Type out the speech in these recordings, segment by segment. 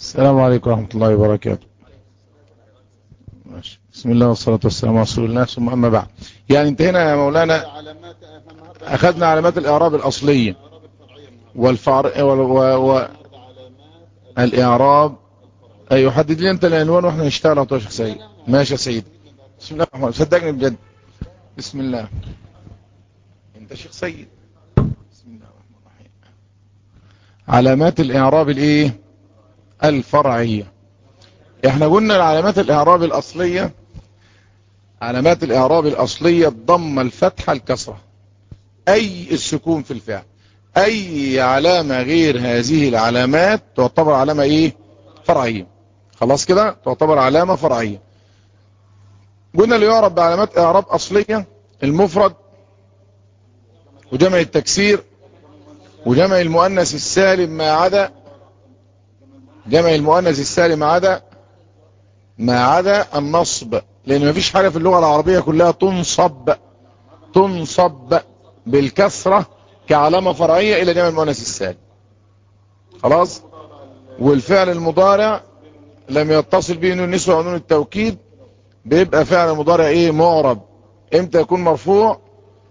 السلام عليكم ورحمة الله وبركاته ماشي. بسم الله والصلاة والسلام على رسول الله ثم أما بعد يعني انتهينا يا مولانا علامات أهمها أخذنا علامات الإعراب الأصلية والفار و... و... و... الإعراب أي يحدد لي أنت العنوان وإحنا نشتغل على طول يا شيخ سيد ماشي يا سيد بسم الله الرحمن الرحيم صدقني بجد بسم الله أنت شيخ سيد بسم الله الرحمن الرحيم علامات الإعراب الإيه الفرعية احنا قلنا العلامات الإعراب الأصلية علامات الإعراب الأصلية الضمة الفتحة الكسرة أي السكون في الفعل أي علامة غير هذه العلامات تعتبر علامة إيه فرعية خلاص كده تعتبر علامة فرعية قلنا اللي يعرب بعلامات إعراب أصلية المفرد وجمع التكسير وجمع المؤنث السالم ما عدا جمع المؤنث السالم ما عدا ما عدا النصب لان مفيش حاجة في اللغة العربية كلها تنصب تنصب بالكسرة كعلامة فرعية الى جمع المؤنث السالم خلاص والفعل المضارع لم يتصل به نون النسوة ونون التوكيد بيبقى فعل مضارع ايه معرب امتى يكون مرفوع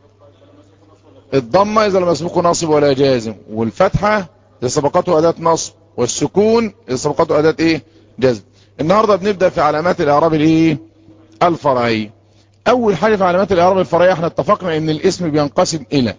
الضمة اذا لم يسبقه ناصب ولا جازم والفتحة اذا سبقته اداة نصب والسكون اذا سبقته اداة ايه جزم النهاردة بنبدأ في علامات الاعراب الايه الفرعية اول حاجة في علامات الاعراب الفرعية احنا اتفقنا ان الاسم بينقسم الى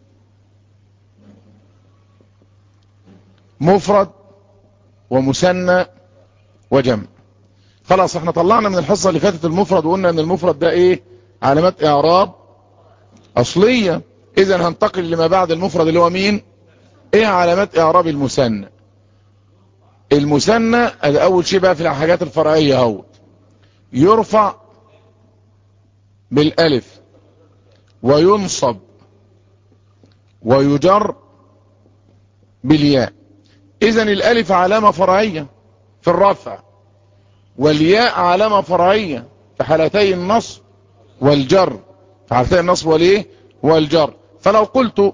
مفرد ومثنى وجمع خلاص احنا طلعنا من الحصة اللي فاتت المفرد وقلنا ان المفرد ده ايه علامات اعراب اصلية اذا هنتقل لما بعد المفرد اللي هو مين ايه علامات اعراب المثنى المثنى ده اول شيء بقى في الحاجات الفرعية اهو يرفع بالالف وينصب ويجر بالياء اذا الالف علامة فرعية في الرفع والياء علامة فرعية في حالتي النصب والجر في حالتي النصب والايه والجر فلو قلت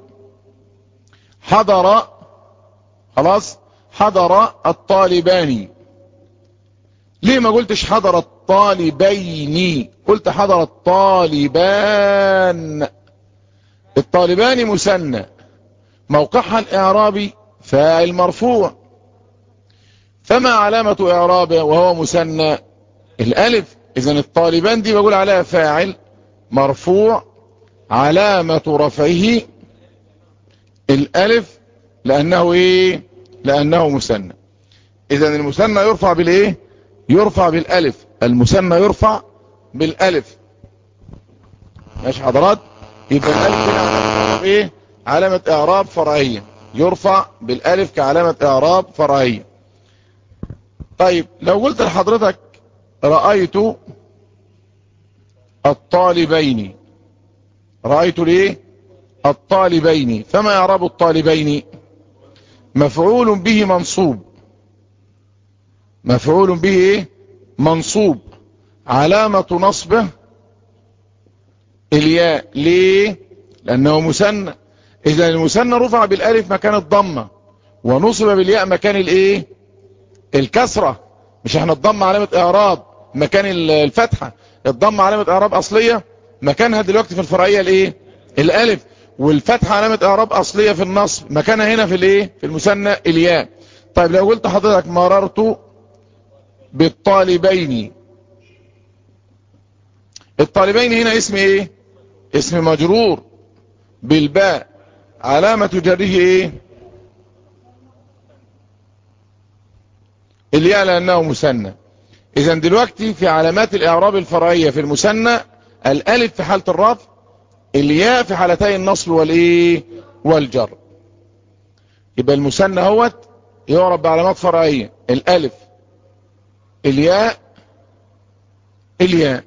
حضر خلاص حضر الطالبان ليه ما قلتش حضر الطالبين قلت حضر الطالبان الطالبان مثنى موقعها الاعرابي فاعل مرفوع فما علامة اعرابه وهو مثنى الالف اذا الطالبان دي بقول عليها فاعل مرفوع علامة رفعه الالف لانه ايه لانه مثنى اذا المثنى يرفع بالايه يرفع بالالف المثنى يرفع بالالف ماشي حضرات يبقى الالف هنا ايه علامة اعراب فرعية يرفع بالالف كعلامة اعراب فرعية طيب لو قلت لحضرتك رأيت الطالبين رأيت ليه الطالبين فما يعرب الطالبين مفعول به منصوب مفعول به ايه منصوب علامة نصبه الياء ليه لانه مثنى اذا المثنى رفع بالالف مكان الضمة ونصب بالياء مكان الايه الكسرة مش احنا الضمة علامة اعراب مكان الفتحة الضمة علامة اعراب اصلية مكانها دلوقتي في الفرعية الايه الالف والفتحة علامة اعراب اصلية في النصب مكانها هنا في الايه في المثنى الياء طيب لو قلت حضرتك مررت بالطالبين الطالبين هنا اسم ايه اسم مجرور بالباء علامة جره ايه الياء لانه مثنى اذا دلوقتي في علامات الاعراب الفرعية في المثنى الالف في حالة الرفع الياء في حالتي النصب والايه والجر يبقى المثنى هوت يعرب بعلامات فرعية الالف الياء الياء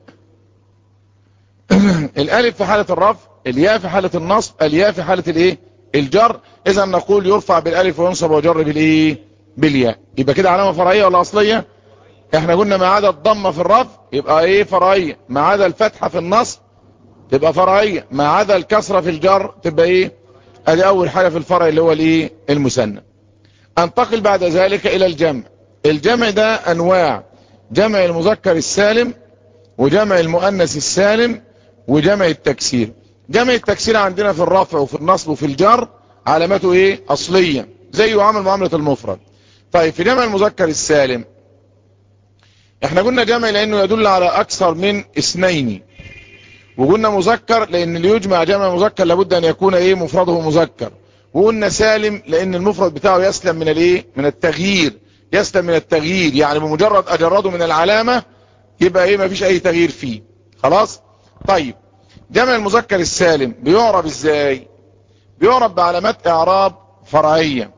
الالف في حالة الرفع الياء في حالة النصب الياء في حالة الايه الجر اذا نقول يرفع بالالف وينصب ويجر بالايه بالياء يبقى كده علامة فرعية ولا اصلية احنا قلنا ما عدا الضمة في الرفع يبقى ايه فرعية ما عدا الفتحة في النصب تبقى فرعية ما عدا الكسرة في الجر تبقى ايه ادي اول حاجة في الفرع اللي هو الايه المثنى انتقل بعد ذلك الى الجمع الجمع ده انواع جمع المذكر السالم وجمع المؤنث السالم وجمع التكسير جمع التكسير عندنا في الرفع وفي النصب وفي الجر علامته ايه اصلية زي يعامل معاملة المفرد طيب في جمع المذكر السالم احنا قلنا جمع لانه يدل على اكثر من اثنين وقلنا مذكر لان اللي يجمع جمع مذكر لابد ان يكون ايه مفرده مذكر وقلنا سالم لان المفرد بتاعه يسلم من الايه من التغيير يسلم من التغيير يعني بمجرد اجرده من العلامة يبقى ايه مفيش اي تغيير فيه خلاص طيب جمع المذكر السالم بيعرب ازاي بيعرب بعلامات اعراب فرعية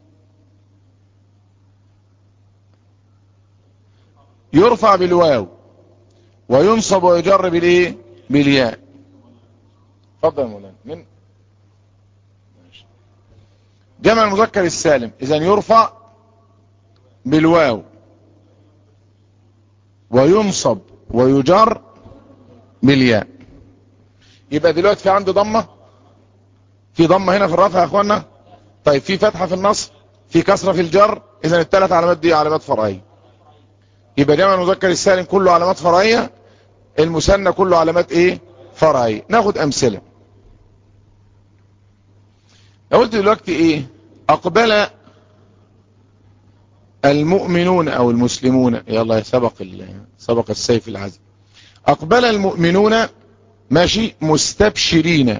يرفع بالواو وينصب ويجر بالايه بالياء اتفضل يا مولانا من جمع المذكر السالم اذا يرفع بالواو وينصب ويجر بالياء يبقى دلوقتي في عندي ضمة في ضمة هنا في الرفع يا اخوانا طيب في فتحة في النصب في كسرة في الجر اذا الثلاث علامات دي علامات فرعية يبقى جمع المذكر السالم كله علامات فرعية المثنى كله علامات ايه فرعية ناخد امثلة لو قلت دلوقتي ايه اقبل المؤمنون او المسلمون يلا سبق سبق السيف العزم اقبل المؤمنون ماشي مستبشرين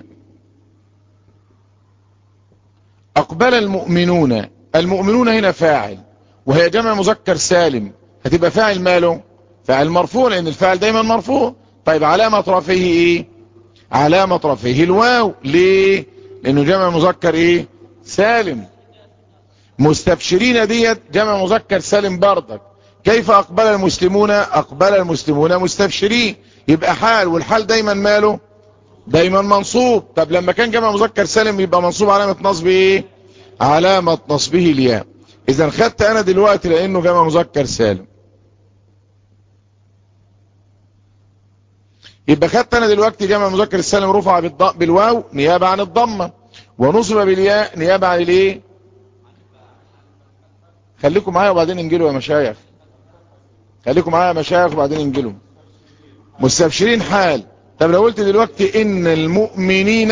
اقبل المؤمنون المؤمنون هنا فاعل وهي جمع مذكر سالم هتبقى فاعل ماله فاعل مرفوع لان الفاعل دايما مرفوع طيب علامة رفعه ايه علامة رفعه الواو ليه لانه جمع مذكر ايه سالم مستبشرين ديت جمع مذكر سالم بردك كيف اقبل المسلمون اقبل المسلمون مستبشرين يبقى حال والحال دايما ماله دايما منصوب طب لما كان جمع مذكر سالم يبقى منصوب علامة نصب ايه علامة نصبه الياء اذا خدت انا دلوقتي لانه جمع مذكر سالم يبقى خدت انا دلوقتي جمع مذكر السالم رفع بالواو نيابة عن الضمة ونصب بالياء نيابة عن الايه خليكم معايا وبعدين انجلوا يا مشايخ خليكم معايا يا مشايخ وبعدين انجلوا مستبشرين حال طب لو قلت دلوقتي ان المؤمنين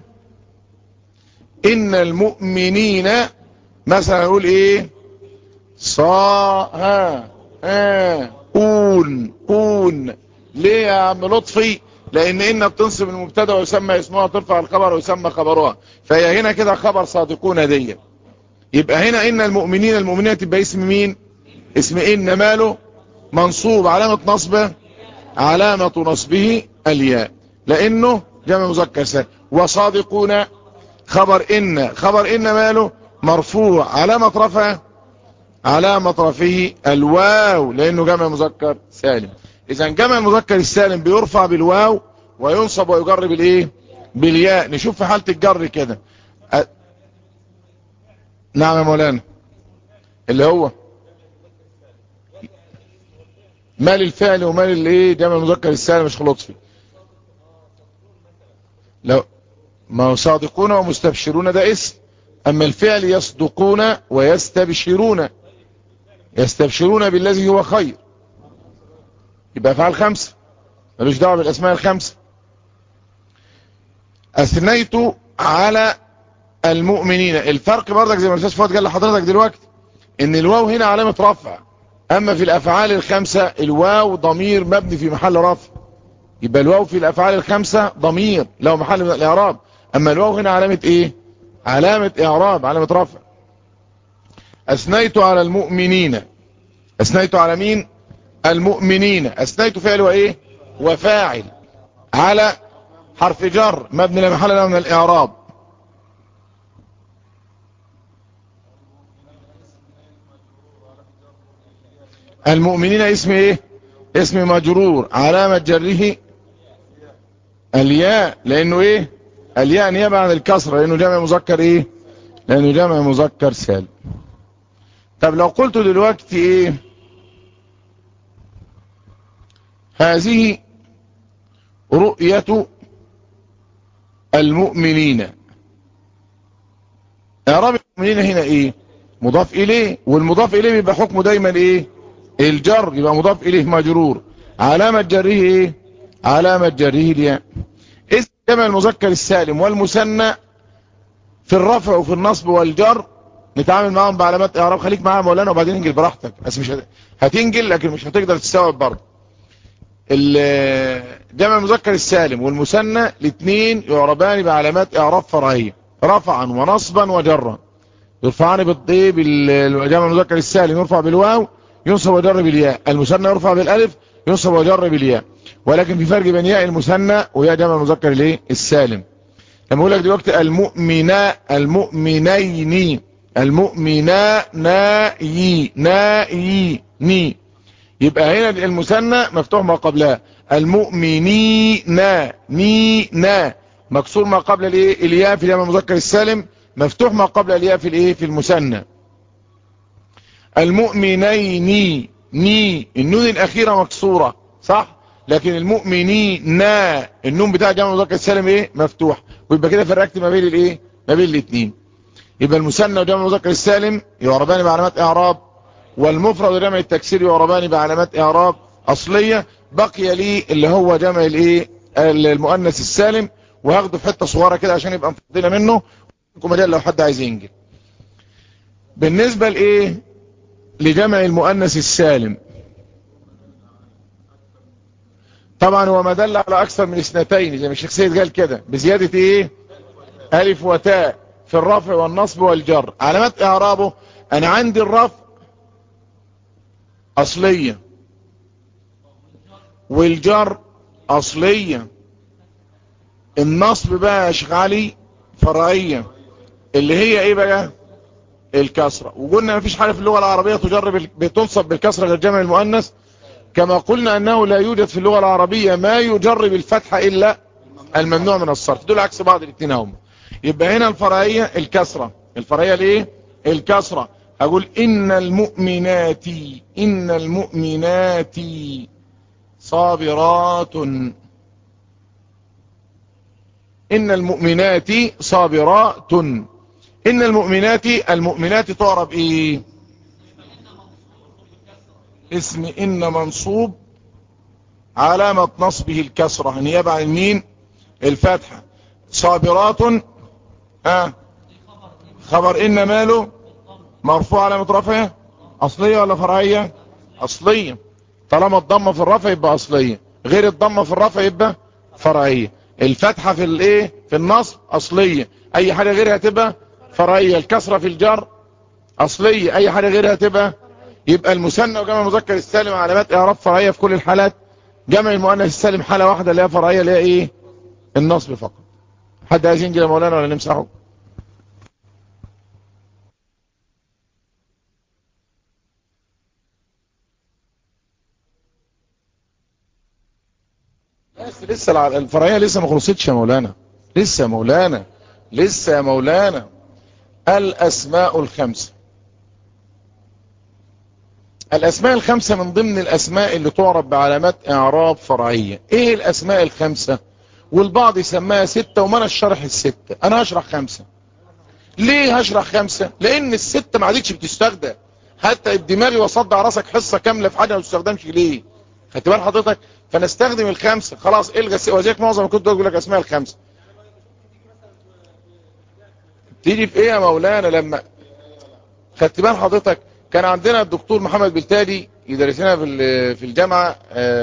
ان المؤمنين مثلا اقول ايه صا ها ها اون اون ليه يا عم لطفي لان ان بتنصب المبتدا ويسمى اسمها ترفع الخبر ويسمى خبرها فهي هنا كده خبر صادقون دي يبقى هنا ان المؤمنين المؤمنين تبقى اسم مين اسم ان ماله منصوب علامة نصبه علامة نصبه الياء لانه جمع مذكر سالم وصادقون خبر ان خبر ان ماله مرفوع علامة رفعه علامة رفعه الواو لانه جمع مذكر سالم اذا جمع المذكر السالم بيرفع بالواو وينصب ويجر بالايه بالياء نشوف في حالة الجر كده أ... نعم يا مولانا اللي هو مال الفعل ومال الايه جمع المذكر السالم مش لطفي لو ما هو صادقون ومستبشرون ده اسم اما الفعل يصدقون ويستبشرون يستبشرون بالذي هو خير يبقى افعال خمسة ملوش دعوه بالاسماء الخمسة اثنيت على المؤمنين الفرق برضك زي ما الاستاذ فؤاد قال لحضرتك دلوقتي ان الواو هنا علامة رفع اما في الافعال الخمسة الواو ضمير مبني في محل رفع يبقى الواو في الافعال الخمسة ضمير له محل من الاعراب اما الواو هنا علامة ايه علامة اعراب علامة رفع اثنيت على المؤمنين اثنيت على مين المؤمنين اثنيت فعل وايه وفاعل على حرف جر مبني لمحل له من الاعراب المؤمنين اسم ايه اسم مجرور علامة جره الياء لانه ايه الياء نيابة عن الكسرة لانه جمع مذكر ايه لانه جمع مذكر سالم طب لو قلت دلوقتي ايه هذه رؤية المؤمنين اعراب المؤمنين هنا ايه مضاف اليه والمضاف اليه بيبقى حكمه دايما ايه الجر يبقى مضاف اليه مجرور علامة جره ايه علامة جره الياء اسم جمع المذكر السالم والمثنى في الرفع وفي النصب والجر نتعامل معاهم بعلامات اعراب خليك معاها مولانا وبعدين انجل براحتك بس مش هت... هتنجل لكن مش هتقدر تستوعب برضه جمع المذكر السالم والمثنى الاثنين يعربان بعلامات اعراب فرعيه رفعا ونصبا وجرا يرفعان بالطيب جمع المذكر السالم يرفع بالواو ينصب وجر بالياء المثنى يرفع بالالف ينصب وجر بالياء ولكن في فرق بين ياء المثنى وياء جمع المذكر الايه السالم لما اقول لك دلوقتي المؤمنا المؤمنين المؤمنا ناي ناي ني يبقى هنا المثنى مفتوح ما قبلها المؤمنين ني نا مكسور ما قبل الايه الياء في جمع المذكر السالم مفتوح ما قبل الياء في الايه في المثنى المؤمنين ني النون الاخيره مكسوره صح لكن المؤمنين نا النون بتاع جمع المذكر السالم ايه مفتوح ويبقى كده فرقت ما بين الايه ما بين الاثنين يبقى المثنى وجمع المذكر السالم يعربان بعلامات اعراب والمفرد وجمع التكسير يعربان بعلامات اعراب اصليه بقي لي اللي هو جمع الايه المؤنث السالم وهاخده في حته صغيره كده عشان يبقى مفضله منه مجال لو حد عايز ينجل بالنسبه لايه لجمع المؤنث السالم طبعا هو ما دل على اكثر من اثنتين زي ما الشيخ سيد قال كده بزياده ايه الف وتاء في الرفع والنصب والجر علامات اعرابه انا عندي الرفع اصلية والجر اصلية النصب بقى يا شيخ علي فرعية اللي هي ايه بقى الكسرة وقلنا مفيش حاجة في اللغة العربية تجرب بتنصب بالكسرة غير جمع المؤنث كما قلنا انه لا يوجد في اللغة العربية ما يجرب الفتحة الا الممنوع من الصرف دول عكس بعض الاثنين هم يبقى هنا الفرعية الكسرة الفرعية ليه الكسرة اقول ان المؤمنات ان المؤمنات صابرات ان المؤمنات صابرات ان المؤمنات المؤمنات تعرب ايه اسم ان منصوب علامة نصبه الكسرة نيابة عن مين الفتحة صابرات اه خبر ان ماله مرفوع علامة رفعه اصلية ولا فرعية اصلية طالما الضمة في الرفع يبقى اصلية غير الضمة في الرفع يبقى فرعية الفتحة في الايه في النصب اصلية اي حاجة غيرها تبقى فرعية الكسرة في الجر اصلية اي حاجة غيرها تبقى يبقى المثنى وجمع المذكر السالم علامات اعراب فرعية في كل الحالات جمع المؤنث السالم حالة واحدة اللي هي فرعية اللي هي ايه النصب فقط حد عايز ينجي يا مولانا ولا نمسحه بس لسه الفرعية لسه ما خلصتش يا مولانا لسه يا مولانا لسه يا مولانا الاسماء الخمسة الاسماء الخمسة من ضمن الاسماء اللي تعرف بعلامات اعراب فرعية ايه الاسماء الخمسة والبعض يسميها ستة وما انا الشرح الستة انا هشرح خمسة ليه هشرح خمسة لان الستة ما عادتش بتستخدم حتى الدماغي وصدع راسك حصة كاملة في حاجة ما بتستخدمش ليه خدت بال حضرتك فنستخدم الخمسة خلاص الغى وزيك معظم كنت اقول لك اسماء الخمسة تيجي في ايه يا مولانا لما خدت بال حضرتك كان عندنا الدكتور محمد بلتالي يدرس لنا في في الجامعة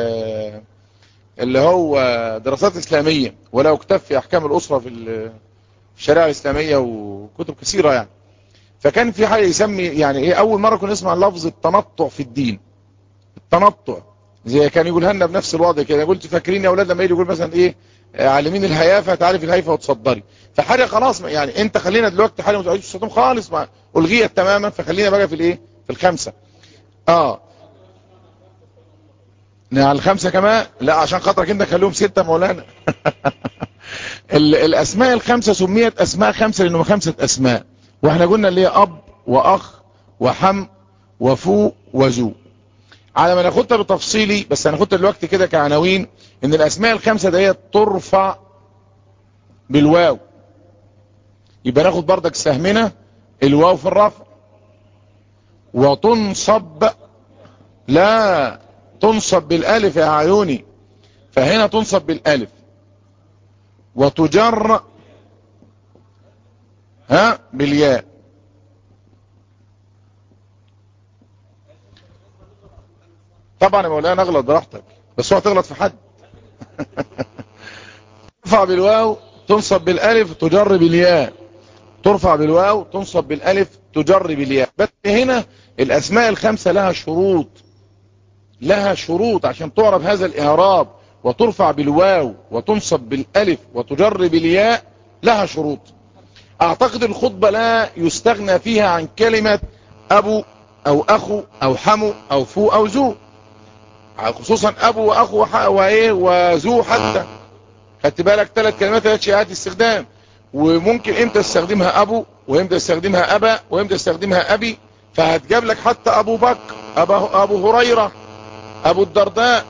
اللي هو دراسات اسلامية ولا كتاب في احكام الاسرة في الشريعة الاسلامية وكتب كثيرة يعني فكان في حاجة يسمي يعني ايه اول مرة كنا نسمع لفظ التنطع في الدين التنطع زي كان يقولها لنا بنفس الوضع كده قلت فاكرين يا اولاد لما يجي يقول مثلا ايه عالمين الهيافة تعرف الهيفة وتصدري فحاجة خلاص يعني انت خلينا دلوقتي حاجة ما تعيش تستخدم خالص ما الغيت تماما فخلينا بقى في الايه في الخمسة اه على الخمسة كمان لا عشان خاطرك انت خليهم ستة مولانا الاسماء الخمسة سميت اسماء خمسة لانهم خمسة اسماء واحنا قلنا اللي هي اب واخ وحم وفو وزو على ما ناخدها بتفصيلي بس هناخدها دلوقتي كده كعناوين ان الاسماء الخمسة ديت ترفع بالواو يبقى ناخد بردك سهمنا الواو في الرفع وتنصب لا تنصب بالالف يا عيوني فهنا تنصب بالالف وتجر ها بالياء طبعا يا مولانا اغلط براحتك بس هو تغلط في حد ترفع بالواو تنصب بالالف تجر بالياء ترفع بالواو تنصب بالالف تجر بالياء بس هنا الاسماء الخمسة لها شروط لها شروط عشان تعرف هذا الاعراب وترفع بالواو وتنصب بالالف وتجر بالياء لها شروط اعتقد الخطبة لا يستغنى فيها عن كلمة ابو او اخو او حمو او فو او زو خصوصا ابو واخو وايه وزو حتى خدت بالك ثلاث كلمات ثلاث شيئات استخدام وممكن امتى استخدمها ابو وامتى استخدمها ابا وامتى استخدمها ابي فهتجاب لك حتى ابو بكر أبا ابو هريرة ابو الدرداء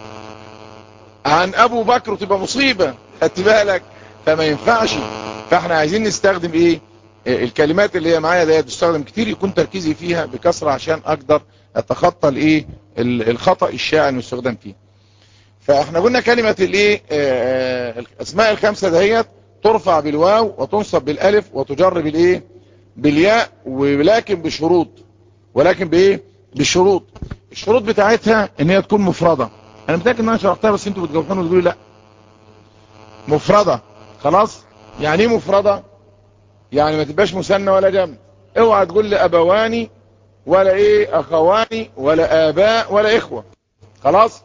عن ابو بكر تبقى مصيبة خدت بالك فما ينفعش فاحنا عايزين نستخدم ايه الكلمات اللي هي معايا ديت تستخدم كتير يكون تركيزي فيها بكثرة عشان اقدر اتخطى الايه الخطأ الشائع المستخدم فيه فاحنا قلنا كلمة الايه الاسماء الخمسة دهيت ترفع بالواو وتنصب بالالف وتجر بالايه بالياء ولكن بشروط ولكن بايه بالشروط الشروط بتاعتها ان هي تكون مفردة انا متاكد ان انا شرحتها بس انتوا بتجاوبوني وتقولوا لا مفردة خلاص يعني ايه مفردة يعني ما تبقاش مثنى ولا جمع اوعى تقول لي ابواني ولا ايه اخواني ولا اباء ولا اخوة خلاص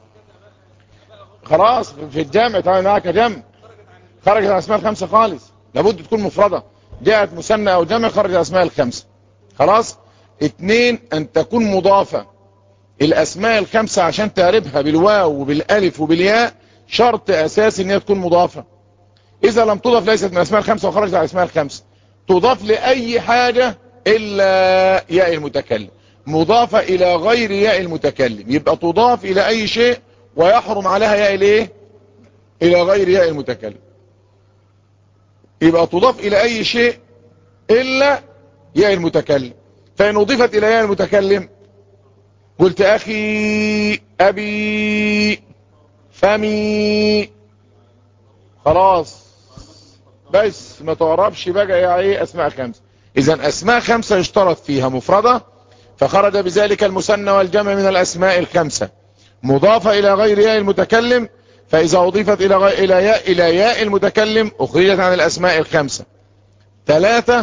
خلاص في الجامع تعمل معاك جمع خرجت الاسماء الخمسة خالص لابد تكون مفردة جاءت مثنى او جمع خرج الاسماء الخمسة خلاص اتنين ان تكون مضافة الاسماء الخمسة عشان تعربها بالواو وبالالف وبالياء شرط اساسي ان هي تكون مضافة اذا لم تضاف ليست من الاسماء الخمسة وخرجت على الاسماء الخمسة تضاف لاي حاجة الا ياء المتكلم مضافة الى غير ياء المتكلم يبقى تضاف الى اي شيء ويحرم عليها ياء الايه الى غير ياء المتكلم يبقى تضاف الى اي شيء الا ياء المتكلم فان اضيفت الى ياء المتكلم قلت اخي ابي فمي خلاص بس ما تعرفش بقى يا ايه اسماء خمسة اذا اسماء خمسة يشترط فيها مفردة فخرج بذلك المثنى والجمع من الاسماء الخمسة مضافة الى غير ياء المتكلم فاذا اضيفت الى غير الى ياء الى ياء المتكلم اخرجت عن الاسماء الخمسة ثلاثة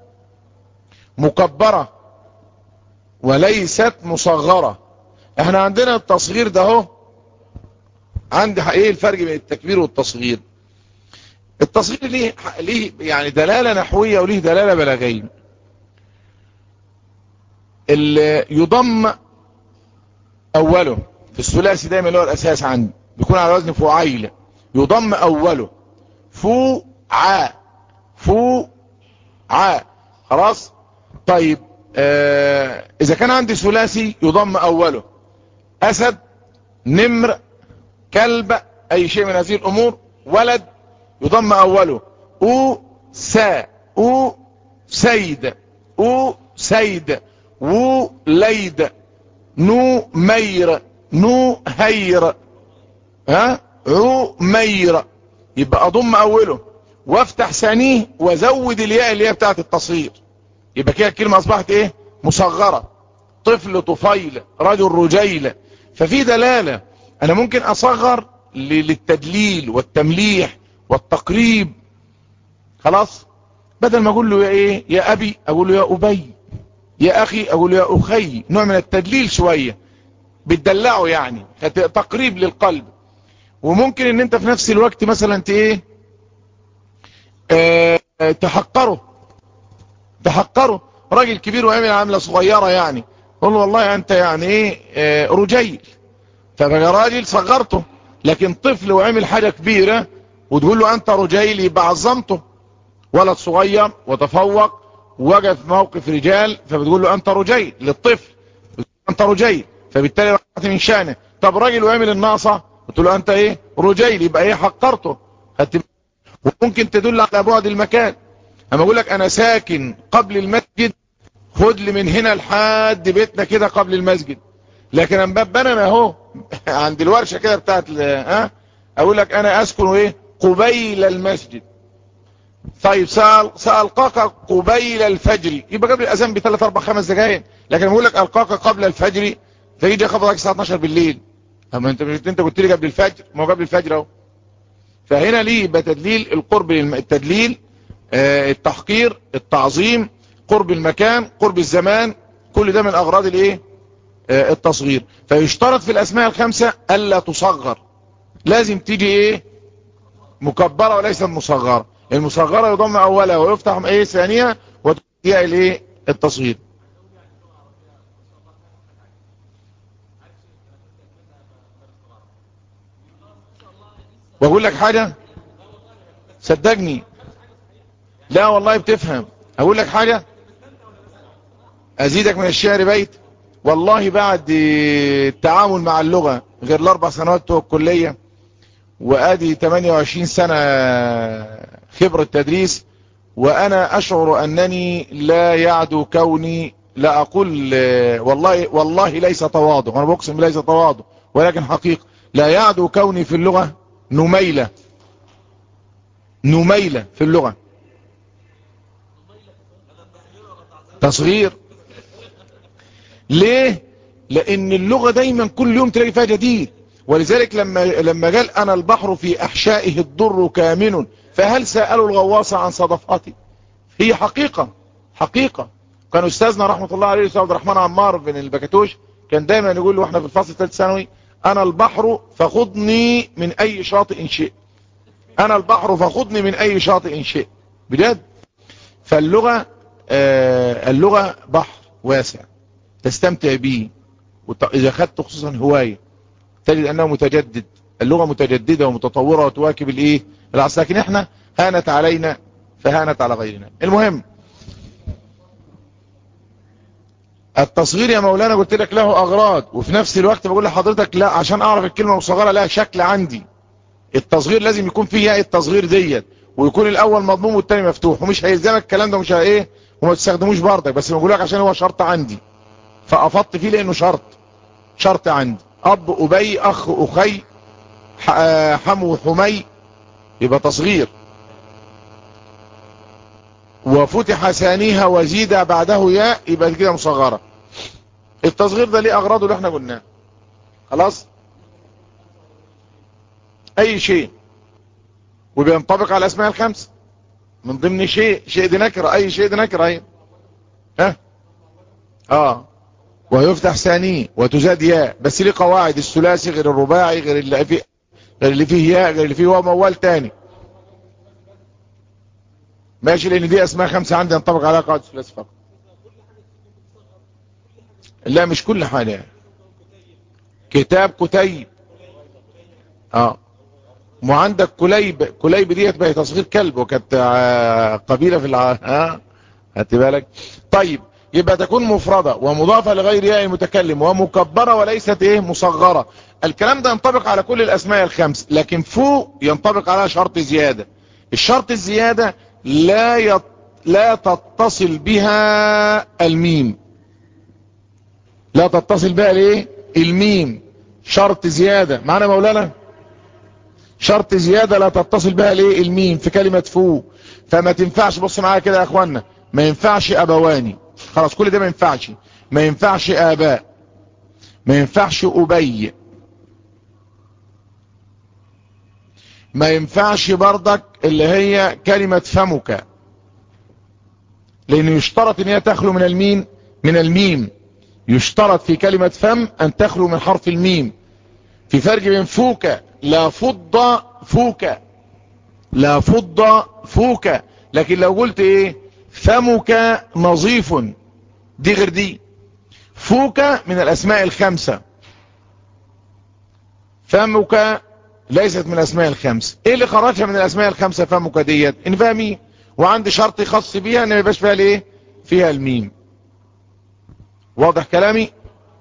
مكبرة وليست مصغرة احنا عندنا التصغير ده اهو عندي ايه الفرق بين التكبير والتصغير التصغير ليه ليه يعني دلالة نحوية وليه دلالة بلاغية اللي يضم اوله في الثلاثي دايما اللي هو الاساس عندي بيكون على وزن فعيل يضم اوله فو ع فو ع خلاص طيب آه اذا كان عندي ثلاثي يضم اوله اسد نمر كلب اي شيء من هذه الامور ولد يضم اوله او سا او سيد او سيد و ليد نو مير نو هير ها عو مير يبقى اضم اوله وافتح ثانيه وزود الياء اللي هي بتاعت التصغير يبقى كده الكلمة اصبحت ايه مصغرة طفل طفيل رجل رجيل ففي دلالة انا ممكن اصغر للتدليل والتمليح والتقريب خلاص بدل ما اقول له يا ايه يا ابي اقول له يا ابي يا اخي اقول له يا اخي نوع من التدليل شوية بتدلعه يعني تقريب للقلب وممكن ان انت في نفس الوقت مثلا انت ايه اه تحقره تحقره راجل كبير وعمل عاملة صغيرة يعني قول له والله انت يعني ايه اه رجيل فبقى راجل صغرته لكن طفل وعمل حاجة كبيرة وتقول له انت رجيل يبقى عظمته ولد صغير وتفوق ووقف موقف رجال فبتقول له انت رجيل للطفل انت رجيل فبالتالي رحت من شانه طب راجل وعمل الناقصة قلت له انت ايه رجيل يبقى ايه حقرته وممكن تدل على بعد المكان اما اقول لك انا ساكن قبل المسجد خد لي من هنا لحد بيتنا كده قبل المسجد لكن اما انا اهو عند الورشة كده بتاعت ها اقول لك انا اسكن ايه قبيل المسجد طيب سأل سألقاك قبيل الفجر يبقى قبل الاذان بثلاث اربع خمس دقائق لكن بقول لك القاك قبل الفجر فيجي خبرك الساعه 12 بالليل اما انت مش انت قلت لي قبل الفجر ما هو قبل الفجر اهو فهنا ليه يبقى تدليل القرب التدليل آه التحقير التعظيم قرب المكان قرب الزمان كل ده من اغراض الايه آه التصغير فيشترط في الاسماء الخمسة الا تصغر لازم تيجي ايه مكبرة وليست مصغرة المصغرة يضم اولها ويفتح ايه ثانية وتأتيها الايه التصغير واقول لك حاجة صدقني لا والله بتفهم اقول لك حاجة ازيدك من الشعر بيت والله بعد التعامل مع اللغة غير الاربع سنوات بتوع الكلية وادي 28 سنة خبرة تدريس وانا اشعر انني لا يعدو كوني لا اقول والله والله ليس تواضع انا بقسم ليس تواضع ولكن حقيقة لا يعدو كوني في اللغة نميلة نميلة في اللغة تصغير ليه لان اللغة دايما كل يوم تلاقي فيها جديد ولذلك لما لما قال انا البحر في احشائه الضر كامن فهل سألوا الغواص عن صدفاتي هي حقيقة حقيقة كان استاذنا رحمة الله عليه استاذ عبد الرحمن عمار بن البكتوش كان دايما يقول له واحنا في الفصل الثالث ثانوي انا البحر فخذني من اي شاطئ شئ انا البحر فخذني من اي شاطئ شئ بجد فاللغة آه اللغة بحر واسع تستمتع به اذا خدت خصوصا هواية تجد انه متجدد اللغة متجددة ومتطورة وتواكب الايه العصر لكن احنا هانت علينا فهانت على غيرنا المهم التصغير يا مولانا قلت لك له اغراض وفي نفس الوقت بقول لحضرتك لا عشان اعرف الكلمة مصغرة لها شكل عندي التصغير لازم يكون فيه ياء التصغير ديت ويكون الاول مضموم والتاني مفتوح ومش هيلزمك الكلام ده مش ايه وما تستخدموش بردك بس بقول لك عشان هو شرط عندي فافضت فيه لانه شرط شرط عندي اب ابي اخ اخي حمو حمي يبقى تصغير وفتح ثانيها وزيد بعده ياء يبقى كده مصغرة التصغير ده ليه اغراضه اللي احنا قلناه خلاص اي شيء وبينطبق على الاسماء الخمس من ضمن شيء شيء دي نكرة اي شيء دي نكرة اهي ها اه ويفتح ثانيه وتزاد ياء بس ليه قواعد الثلاثي غير الرباعي غير اللي فيه غير اللي فيه ياء غير اللي فيه واو موال تاني ماشي لان دي اسماء خمسة عندي ينطبق عليها قاعدة الثلاثي فقط لا مش كل حاجة كتاب كتيب اه وعندك كليب كليب ديت بقى تصغير كلب وكانت قبيلة في الع... ها هات بالك طيب يبقى تكون مفردة ومضافة لغير ياء المتكلم ومكبرة وليست ايه مصغرة الكلام ده ينطبق على كل الاسماء الخمس لكن فوق ينطبق على شرط زيادة الشرط الزيادة لا يط... لا تتصل بها الميم لا تتصل بها الايه الميم شرط زيادة معنا مولانا شرط زيادة لا تتصل بها الايه الميم في كلمة فوق فما تنفعش بص معايا كده يا اخوانا ما ينفعش ابواني خلاص كل ده ما ينفعش ما ينفعش اباء ما ينفعش ابي ما ينفعش بردك اللي هي كلمة فمك لانه يشترط ان هي تخلو من الميم من الميم يشترط في كلمة فم ان تخلو من حرف الميم في فرق بين فوك لا فض فوك لا فض فوك لكن لو قلت ايه فمك نظيف دي غير دي فوك من الاسماء الخمسة فمك ليست من الاسماء الخمس ايه اللي خرجها من الاسماء الخمسة فمك ديت ان فيها ميم وعندي شرط خاص بيها ان ما يبقاش فيها الايه فيها الميم واضح كلامي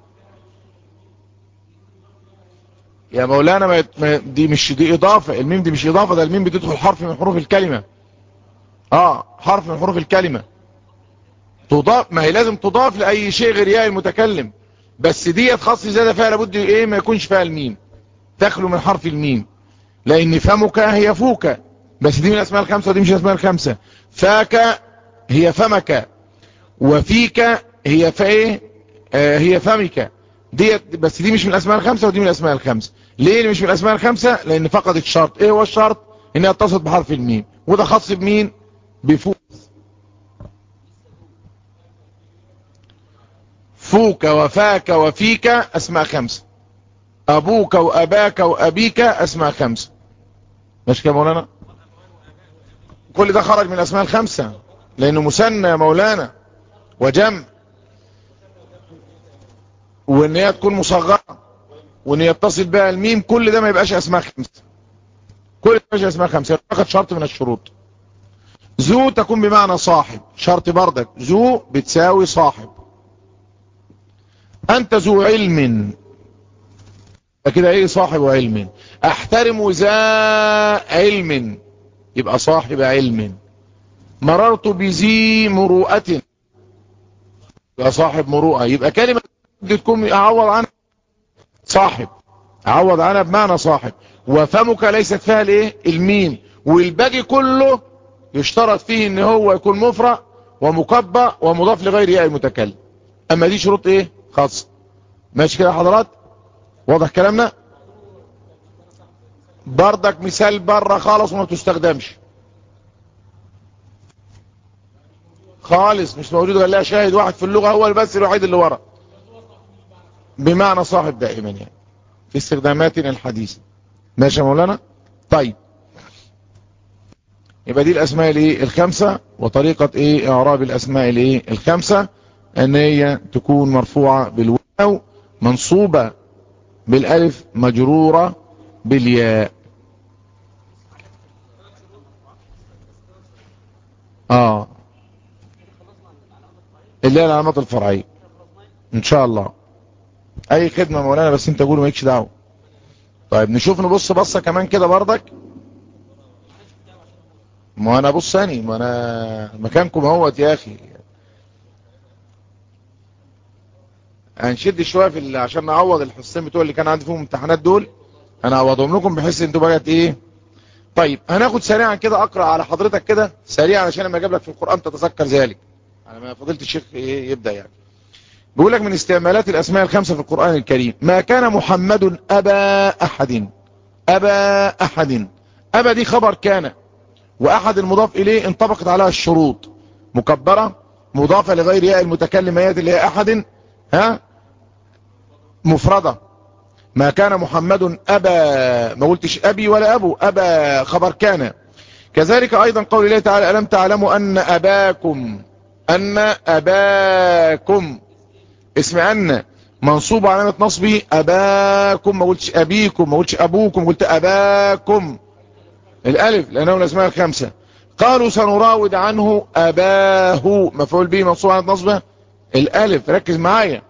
يا مولانا ما دي مش دي اضافة الميم دي مش اضافة ده الميم بتدخل حرف من حروف الكلمة اه حرف من حروف الكلمة تضاف ما هي لازم تضاف لأي شيء غير ياء المتكلم بس ديت خاص زيادة فيها لابد ايه ما يكونش فيها الميم تخلو من حرف الميم لان فمك هي فوك بس دي من الاسماء الخمسة ودي مش الاسماء الخمسة فاك هي فمك وفيك هي فايه آه هي فمك ديت بس دي مش من الاسماء الخمسة ودي من الاسماء الخمسة ليه اللي مش من الاسماء الخمسة لان فقدت شرط ايه هو الشرط انها اتصلت بحرف الميم وده خاص بمين بفوك فوك وفاك وفيك اسماء خمسة ابوك واباك وابيك اسماء خمسة مش كده مولانا كل ده خرج من الاسماء الخمسة لانه مثنى يا مولانا وجمع وان هي تكون مصغرة وان يتصل بها الميم كل ده ما يبقاش اسماء خمسة كل ده ما يبقاش اسماء خمسة فقط شرط من الشروط ذو تكون بمعنى صاحب شرط بردك ذو بتساوي صاحب انت ذو علم كده ايه صاحب علم احترم ذا علم يبقى صاحب علم مررت بذي مروءة يبقى صاحب مروءة يبقى كلمة تكون اعوض عنها صاحب اعوض عنها بمعنى صاحب وفمك ليست فيها الايه الميم والباقي كله يشترط فيه ان هو يكون مفرع ومكبى ومضاف لغير ياء المتكلم اما دي شروط ايه خاصة ماشي كده حضرات واضح كلامنا بردك مثال بره خالص وما تستخدمش خالص مش موجود ولا لا شاهد واحد في اللغة هو بس الوحيد اللي ورا بمعنى صاحب دائما يعني في استخداماتنا الحديثة ماشي يا مولانا طيب يبقى دي الاسماء الايه الخمسة وطريقة ايه اعراب الاسماء الايه الخمسة ان هي تكون مرفوعة بالواو منصوبة بالالف مجرورة بالياء اه اللي هي العلامات الفرعية ان شاء الله اي خدمة مولانا بس انت قول مالكش دعوه طيب نشوف نبص بصة كمان كده بردك ما انا بص ثاني ما انا مكانكم اهوت يا اخي هنشد شويه في ال- عشان نعوض الحصتين بتوع اللي كان عندي فيهم امتحانات دول انا اعوضهم لكم بحيث انتوا بقت ايه طيب هناخد سريعا كده اقرا على حضرتك كده سريعا عشان لما اجيب لك في القران تتذكر ذلك على ما فضيله الشيخ إيه يبدا يعني بيقول لك من استعمالات الاسماء الخمسه في القران الكريم ما كان محمد ابا احد ابا احد ابا دي خبر كان واحد المضاف اليه انطبقت عليها الشروط مكبره مضافه لغير ياء المتكلم ياء اللي هي احد ها مفردة ما كان محمد أبا ما قلتش أبي ولا أبو أبا خبر كان كذلك أيضا قول الله تعالى ألم تعلموا أن أباكم أن أباكم اسم أن منصوب علامة نصبه أباكم ما قلتش أبيكم ما قلتش أبوكم قلت أباكم الألف لأنه من الأسماء الخمسة قالوا سنراود عنه أباه مفعول به منصوب علامة نصبه الألف ركز معايا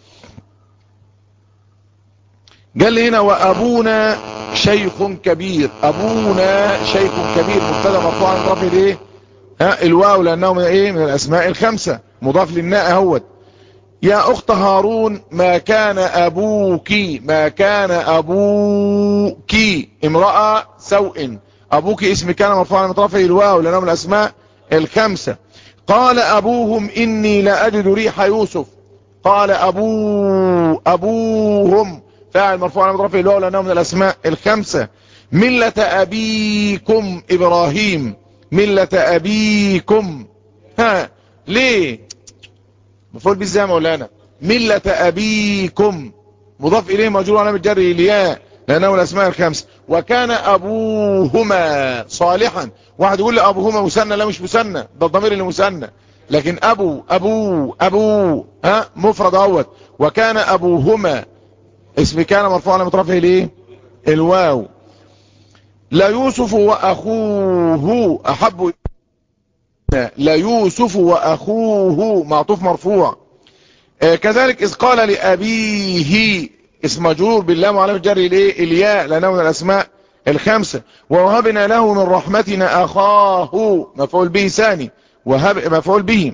قال لي هنا وابونا شيخ كبير ابونا شيخ كبير مبتدا مرفوع عن رفع الايه ها الواو لانه من ايه من الاسماء الخمسه مضاف للناء اهوت يا اخت هارون ما كان ابوك ما كان ابوك امراه سوء ابوك اسم كان مرفوع عن رفع الواو لانه من الاسماء الخمسه قال ابوهم اني لاجد ريح يوسف قال ابو ابوهم فاعل مرفوع على مضرفه الواو لانه من الاسماء الخمسه مله ابيكم ابراهيم مله ابيكم ها ليه مفعول به ازاي يا مولانا مله ابيكم مضاف اليه مجرور علامه جر الياء لانه من الاسماء الخمسه وكان ابوهما صالحا واحد يقول لي ابوهما مثنى لا مش مثنى ده الضمير اللي مثنى لكن ابو ابو ابو ها مفرد اهوت وكان ابوهما اسم كان مرفوع على مترفه ليه الواو لا يوسف واخوه احب لا يوسف واخوه معطوف مرفوع آه كذلك اذ قال لابيه اسم مجرور باللام وعلامه جر الايه الياء لانه من الاسماء الخمسه ووهبنا له من رحمتنا اخاه مفعول به ثاني وهب مفعول به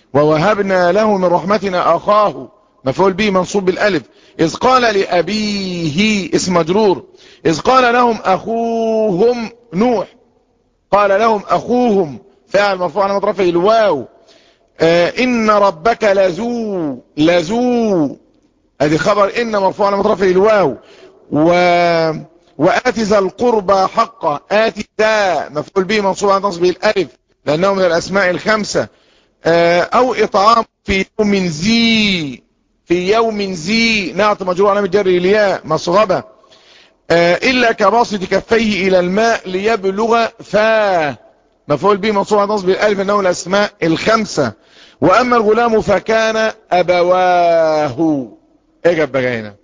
ووهبنا له من رحمتنا أخاه مفعول به منصوب بالألف إذ قال لأبيه اسم مجرور إذ قال لهم أخوهم نوح قال لهم أخوهم فاعل مرفوع على مطرفه الواو آه إن ربك لذو لذو ادي خبر إن مرفوع على مطرفه الواو و وآت ذا القربى حقه آت ذا مفعول به منصوب على نصبه الألف لأنه من الأسماء الخمسة آه أو إطعام في يوم زي في يوم زي نعت مجرور علامة جر الياء مصغبة آه إلا كباسط كفيه إلى الماء ليبلغ فاه مفعول به منصوب على نصب الألف أنه الأسماء الخمسة وأما الغلام فكان أبواه اجب بقى هنا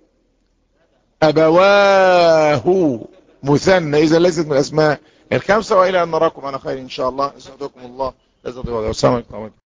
أبواه مثنى إذا ليست من الأسماء الخمسة وإلى أن نراكم على خير إن شاء الله أسعدكم الله أسعدكم الله والسلام عليكم